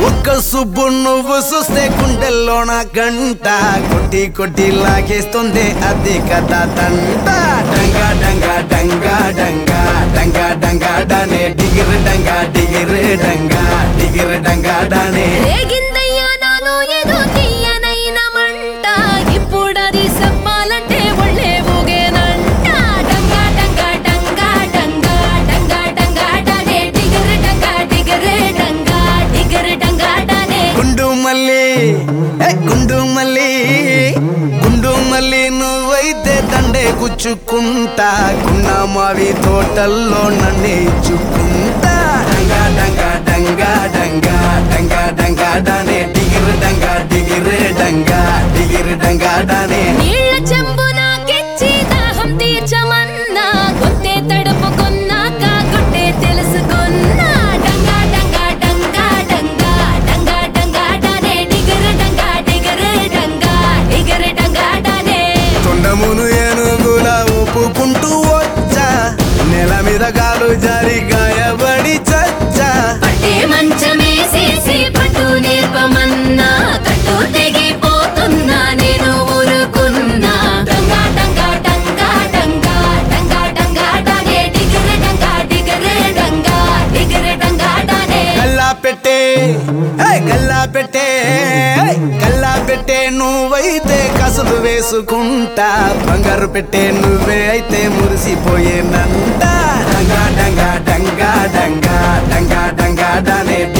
ఒక్క సుబ్బు నువ్వు చూస్తే గుండెల్లోన గంట కొట్టి కొట్టి లాగేస్తుంది అది కదా తంట డంగా డంగా డంగా డంగా డంగా డంగా డనే డిగిరి డంగా డిగిరి డంగా డిగిరి డంగా డనే రేగిందయ్యా నాలో ఏదో తీయనైన మంట ఇప్పుడది చెప్పాలంటే ఒళ్ళే ఊగేనంట డంగా డంగా డంగా డంగా డంగా డంగా డనే డిగర్ డంగా డిగర్ డంగా డిగర్ డంగా డనే గుండు మల్లి ఏ గుండు మల్లి గుండు మల్లి నువ్వైతే దండే గుచ్చుకుంటా గున్న మావి తోటల్లో నన్నే ఇచ్చుకుంటా డంగా డంగా డంగా డంగా డంగా డంగా డానే డిగిరి డంగా డిగిరి డంగా డిగిరి డంగా డానే నీళ్ళ చెంబు నాకెచ్చి దాహం తీర్చమన్నా గొంతే తడుపుకున్నాక గుడ్డే తెలుసుకున్నా డంగా డంగా డంగా డంగా డంగా డంగా డనే డిగర్ డంగా డిగర్ డంగా డిగర్ డంగా డనే తొండమును ఏనుగులా ఊపుకుంటూ వచ్చా నెల మీద కాలు జారి గాయబడి చచ్చా పట్టే మంచమేసేసి పట్టు నేర్పమన్నా కట్టు తెగిపోతున్నా నేను ఊరుకున్నా డంగా డంగా డంగా డంగా డంగా డంగా డనే డిగర్ డంగా డిగర్ డంగా డిగర్ డంగా డనే గల్లా పెట్టే ఏయ్ గల్లా పెట్టే ఏయ్ గల్లా పెట్టే నువ్వైతే కసులు వేసుకుంటా బంగారు పెట్టే నువ్వే అయితే మురిసిపోయేనంట డంగా డంగా డంగా డంగా డంగా డంగా డనే